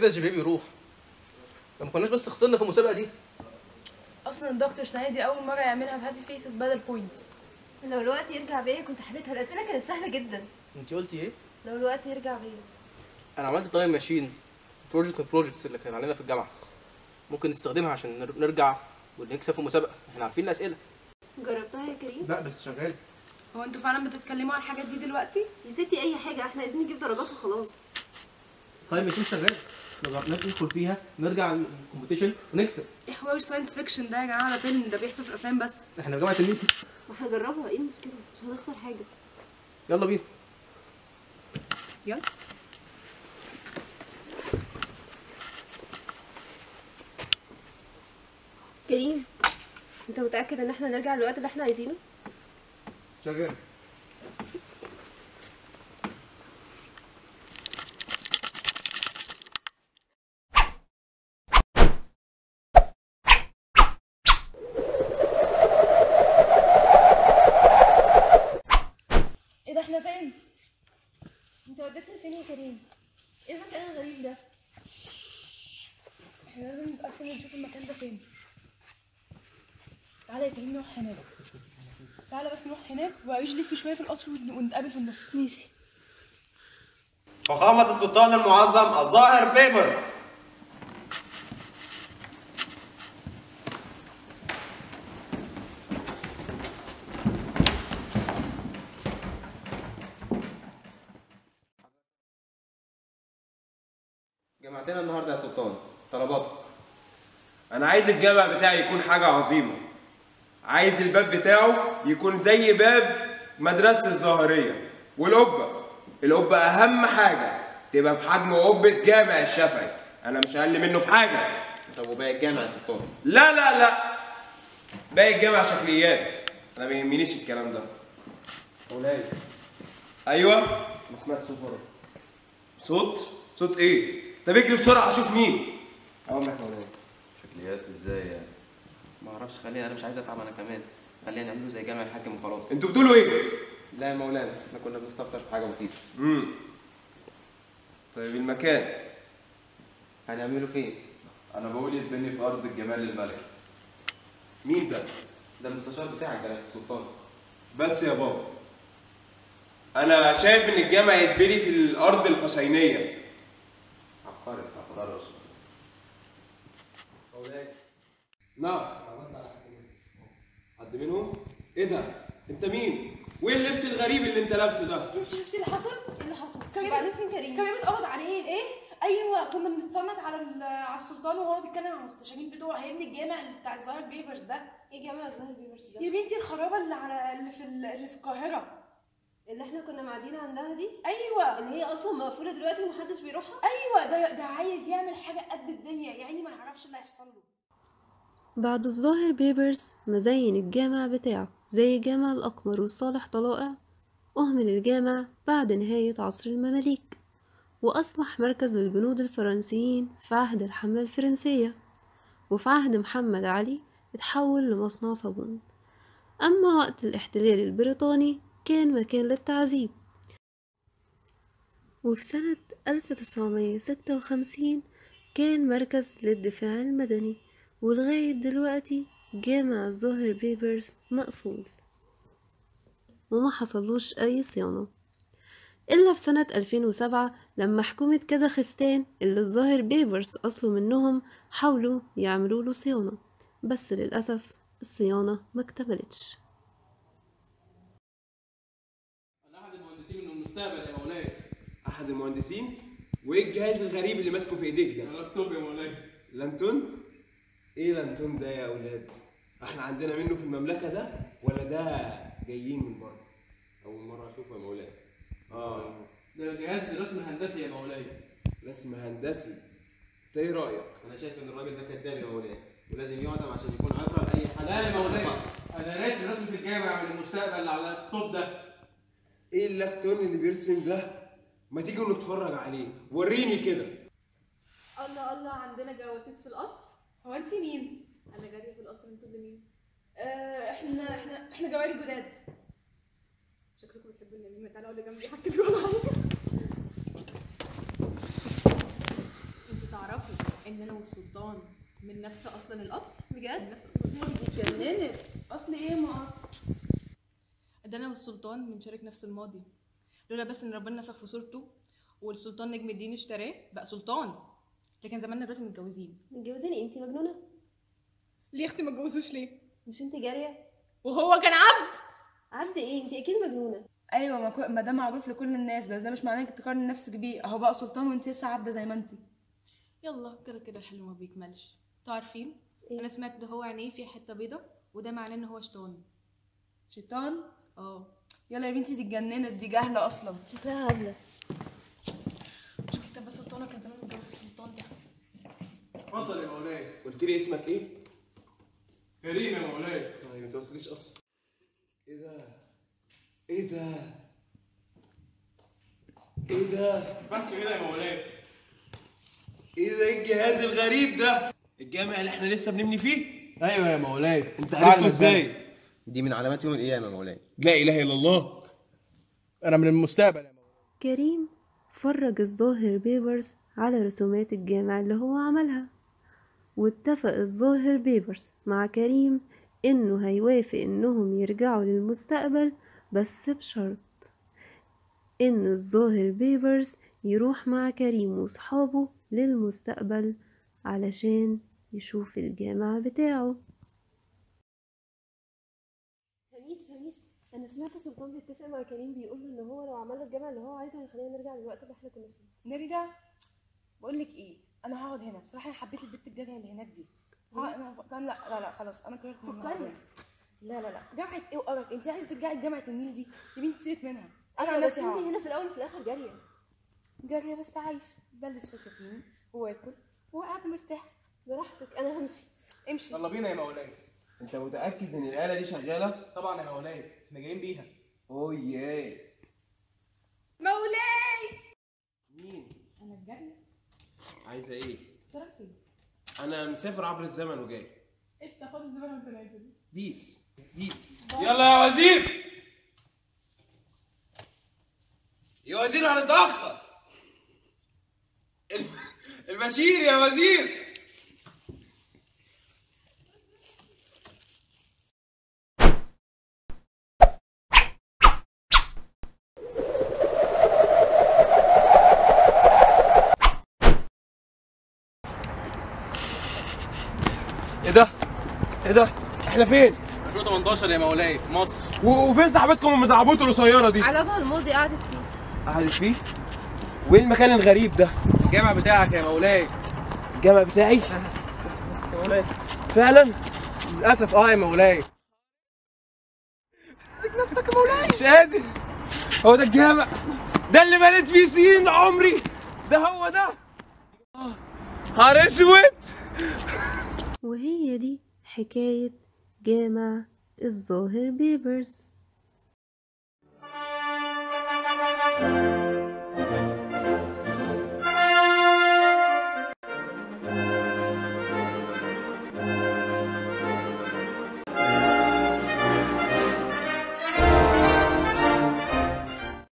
كده الجي بي بيروح طب ما كناش بس خسرنا في المسابقه دي اصلا الدكتور السنه دي اول مره يعملها بهابي فيسز بدل بوينتس لو الوقت يرجع بيا كنت حليتها الاسئله كانت سهله جدا انت قلتي ايه لو الوقت يرجع بيا انا عملت تايم ماشين بروجكت من البروجكتس اللي كانت علينا في الجامعه ممكن نستخدمها عشان نر- نرجع ونكسب في المسابقه احنا عارفين الاسئله جربتها يا كريم لا بس شغال هو انتوا فعلا بتتكلموا على الحاجات دي دلوقتي يا ستي اي حاجه احنا عايزين نجيب درجات وخلاص تايم ماشين شغال نقدر ندخل فيها نرجع الكومبيتيشن ونكسب ايه حوار الساينس فيكشن ده يا جماعه ده فيلم ده بيحصل في الافلام بس احنا في جامعه الميت ما احنا جربها ايه المشكله مش هنخسر حاجه يلا بينا يلا كريم انت متاكد ان احنا نرجع للوقت اللي احنا عايزينه شغال ايه ده احنا فين انت وديتنا فين يا كريم ايه المكان الغريب ده احنا لازم نتقسم ونشوف المكان ده فين تعالى يا كريم نروح هناك تعالى بس نروح هناك وعيش لف شويه في القصر ون- ونتقابل في النص ماشي فخامة السلطان المعظم الظاهر بيبرس جمعتنا النهارده يا سلطان طلباتك انا عايز الجامع بتاعي يكون حاجه عظيمه عايز الباب بتاعه يكون زي باب مدرسه الظاهريه والقبه القبه اهم حاجه تبقى بحجم قبه جامع الشافعي انا مش اقل منه في حاجه طب وباقي الجامع يا سلطان لا لا لا باقي الجامع شكليات انا ما يهمنيش الكلام ده مولاي ايوه انا سمعت صوت ورا صوت صوت ايه طب اجري بسرعه اشوف مين اقول لك مولاي شكليات ازاي يعني ما اعرفش خليني انا مش عايز اتعب انا كمان خلينا نعمله زي جامع الحاكم وخلاص انتوا بتقولوا ايه لا يا مولانا احنا كنا بنستفسر في حاجه بسيطه امم طيب المكان هنعمله فين انا بقول يتبني في ارض الجمال الملكي مين ده ده المستشار بتاعك جلاله السلطان بس يا بابا انا شايف ان الجامع يتبني في الارض الحسينيه عبقري خلاص مولاي نعم حد منهم ايه ده انت مين وايه اللبس الغريب اللي انت لابسه ده شفتي شفتي اللي حصل ايه اللي حصل كريم وبعدين فين كريم كريم اتقبض عليه ايه ايوه كنا بنتصنت على ال- على السلطان وهو بيتكلم على المستشارين بتوعه هيبني الجامع اللي بتاع الظاهر بيبرز ده ايه جامع الظاهر بيبرس ده يا بنتي الخرابه اللي على اللي في ال- اللي في القاهره اللي احنا كنا قاعدين عندها دي ايوه اللي هي اصلا مقفوله دلوقتي ومحدش بيروحها ايوه ده ده عايز يعمل حاجه قد الدنيا يعني ما يعرفش اللي هيحصل له بعد الظاهر بيبرز مزين الجامع بتاعه زي جامع الأقمر وصالح طلائع أهمل الجامع بعد نهاية عصر المماليك وأصبح مركز للجنود الفرنسيين في عهد الحملة الفرنسية وفي عهد محمد علي اتحول لمصنع صابون أما وقت الاحتلال البريطاني كان مكان للتعذيب وفي سنة 1956 كان مركز للدفاع المدني ولغاية دلوقتي جامع الظاهر بيبرز مقفول وما حصلوش أي صيانة إلا في سنة 2007 لما حكومة كازاخستان اللي الظاهر بيبرز أصله منهم حاولوا يعملوا له صيانة بس للأسف الصيانة ما اكتملتش انا احد المهندسين من المستقبل يا مولاي احد المهندسين وايه الجهاز الغريب اللي ماسكه في ايديك ده اللابتوب يا مولاي لانتون ايه لانتون ده يا اولاد احنا عندنا منه في المملكه ده ولا ده جايين من بره اول مره اشوفه يا مولاي اه ده جهاز رسم هندسي يا مولاي رسم هندسي انت ايه رايك انا شايف ان الراجل ده كداب يا مولاي ولازم يعدم عشان يكون عبره لاي حد لا يا مولاي انا راسم رسم في الجامع من المستقبل على اللابتوب ده ايه اللانتون اللي بيرسم ده ما تيجي نتفرج عليه وريني كده الله الله عندنا جواسيس في القصر هو انت مين انا جاريه في القصر انتوا اللي مين آه احنا احنا احنا جواري جداد شكلكم بتحبوا النميمه تعالوا اللي جنبي احكي لكم على حاجه انتوا ان انا والسلطان من نفس اصلا الاصل بجد من نفس اصلا دي اتجننت اصل ايه ما اصل ده انا والسلطان بنشارك نفس الماضي لولا بس ان ربنا نفخ في صورته والسلطان نجم الدين اشتراه بقى سلطان لكن زماننا دلوقتي متجوزين متجوزين إيه؟ انت مجنونه ليه اختي ما اتجوزوش ليه مش انت جاريه وهو كان عبد عبد ايه انت اكيد مجنونه ايوه ما, كو... ما ده معروف لكل الناس بس ده مش معناه انك تقارن نفسك بيه اهو بقى سلطان وانت لسه عبده زي ما انت يلا كده كده الحلو ما بيكملش انتوا عارفين إيه؟ انا سمعت ده هو عينيه فيها حته بيضه وده معناه ان هو شيطان شيطان اه يلا يا بنتي دي اتجننت دي جاهله اصلا شكلها هبله مش كده بس سلطانه كان زمان متجوز السلطان ده اتفضل يا مولاي قلت لي اسمك ايه؟ كريم يا مولاي طيب انت ما قلتليش اصلا ايه ده؟ ايه ده؟ ايه ده؟ بس كده يا مولاي ايه ده ايه الجهاز الغريب ده؟ الجامع اللي احنا لسه بنبني فيه؟ ايوه يا مولاي انت عرفته ازاي؟ دي من علامات يوم القيامه يا مولاي لا اله الا الله انا من المستقبل يا مولاي كريم فرج الظاهر بيبرز على رسومات الجامع اللي هو عملها واتفق الظاهر بيبرز مع كريم انه هيوافق انهم يرجعوا للمستقبل بس بشرط ان الظاهر بيبرز يروح مع كريم وصحابه للمستقبل علشان يشوف الجامع بتاعه هميس هميس انا سمعت سلطان بيتفق مع كريم بيقول له ان هو لو عمل له الجامع اللي هو عايزه هيخلينا نرجع للوقت اللي احنا كنا فيه نرجع بقول لك ايه انا هقعد هنا بصراحه أنا حبيت البت الجاريه اللي هناك دي ها انا ف... لا لا لا خلاص انا قررت إن أنا هقعد فكرني. هنا. لا لا لا جامعه ايه وقرف انت عايزه ترجعي لجامعه النيل دي يا بنتي سيبك منها انا عن ايوه بس نفسي انت هقعد هنا في الاول وفي الاخر جاريه جاريه بس عايش بلبس فساتيني واكل وقاعده مرتاح براحتك انا همشي امشي يلا بينا يا مولاي انت متاكد ان الاله دي شغاله؟ طبعا يا مولاي احنا جايين بيها اوه ياه مولاي مين؟ انا الجنة عايزه ايه؟ رايح فين انا مسافر عبر الزمن وجاي ايش تاخد الزمن وانت نازل بيس بيس يلا يا وزير يا وزير هنتأخر الب- البشير يا وزير ايه ده؟ ايه ده؟ احنا فين؟ 2018 يا مولاي في مصر و- وفين صاحبتكم المزعبوط القصيره دي؟ على بال الماضي قعدت فيه قعدت فيه؟ وايه المكان الغريب ده؟ الجامع بتاعك يا مولاي الجامع بتاعي؟ بس بس يا مولاي فعلا؟ للاسف اه يا مولاي مش قادر هو ده الجامع ده اللي بنيت فيه سنين عمري ده هو ده آه، نهار اسود وهي دي حكاية جامع الظاهر بيبرز